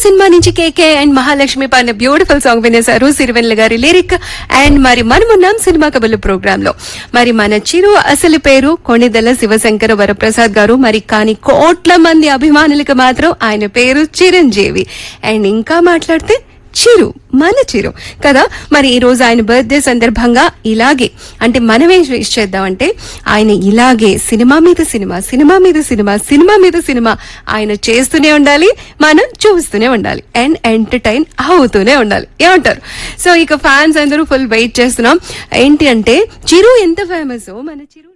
cinema నుంచి KK and Mahalakshmi పాడిన beautiful song వినేశారు సిరివెన్ల గారి లిరిక్ అండ్ మరి మనమున్నాం సినిమా కబుర్లు ప్రోగ్రామ్ లో మరి మన చిరు అసలు పేరు కొణిదెల శివశంకర వరప్రసాద్ గారు మరి కానీ కోట్ల మంది అభిమానులకు మాత్రం ఆయన పేరు చిరంజీవి అండ్ ఇంకా మాట్లాడితే చిరు మన చిరు కదా మరి ఈ రోజు ఆయన బర్త్డే సందర్భంగా ఇలాగే అంటే మనమే విష్ చేద్దామంటే ఆయన ఇలాగే సినిమా మీద సినిమా సినిమా మీద సినిమా సినిమా మీద సినిమా ఆయన చేస్తూనే ఉండాలి మనం చూస్తూనే ఉండాలి అండ్ ఎంటర్టైన్ అవుతూనే ఉండాలి ఏమంటారు సో ఇక ఫ్యాన్స్ అందరూ ఫుల్ వెయిట్ చేస్తున్నాం ఏంటి అంటే చిరు ఎంత ఫేమస్ మన చిరు